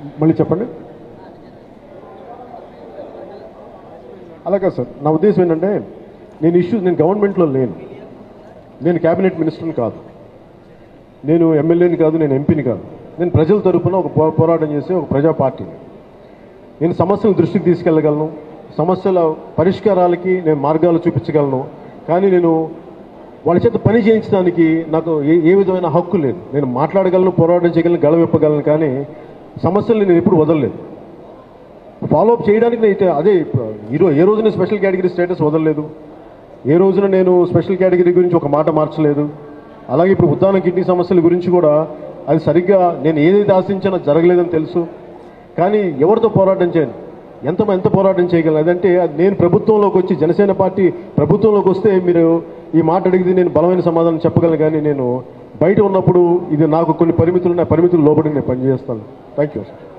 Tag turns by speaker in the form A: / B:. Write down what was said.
A: మళ్ళీ చెప్పండి అలాగే సార్ నా ఉద్దేశం ఏంటంటే నేను ఇష్యూ నేను గవర్నమెంట్లో లేను నేను క్యాబినెట్ మినిస్టర్ని కాదు నేను ఎమ్మెల్యేని కాదు నేను ఎంపీని కాదు నేను ప్రజల తరపున ఒక పో- పోరాటం చేసే ఒక ప్రజా పార్టీని నేను సమస్యల దృష్టికి తీసుకెళ్ళగలను సమస్యల పరిష్కారాలకి నేను మార్గాలు చూపించగలను కానీ నేను వాళ్ళ చేత పని చేయించడానికి నాకు ఏ ఏ విధమైన హక్కు లేదు నేను మాట్లాడగలను పోరాటం చేయగలను గళవిప్పగలను కానీ సమస్యల్ని నేను ఎప్పుడు వదలలేదు ఫాలోఅప్ చేయడానికి అయితే అదే ఇప్పుడు ఈరో ఏ రోజున స్పెషల్ కేటగిరీ స్టేటస్ వదలలేదు ఏ రోజున నేను స్పెషల్ కేటగిరీ గురించి ఒక మాట మార్చలేదు అలాగే ఇప్పుడు ఉద్దాన కిడ్నీ సమస్యల గురించి కూడా అది సరిగ్గా నేను ఏదైతే ఆశించినా జరగలేదని తెలుసు కానీ ఎవరితో పోరాటం చేయను ఎంత ఎంత పోరాటం చేయగలను అదంటే అది నేను ప్రభుత్వంలోకి వచ్చి జనసేన పార్టీ ప్రభుత్వంలోకి వస్తే మీరు ఈ మాట అడిగితే నేను బలమైన సమాధానం చెప్పగలను కానీ నేను బయట ఉన్నప్పుడు ఇది నాకు కొన్ని పరిమితులు నా పరిమితులు లోబడి నేను పనిచేస్తాను థ్యాంక్ యూ సార్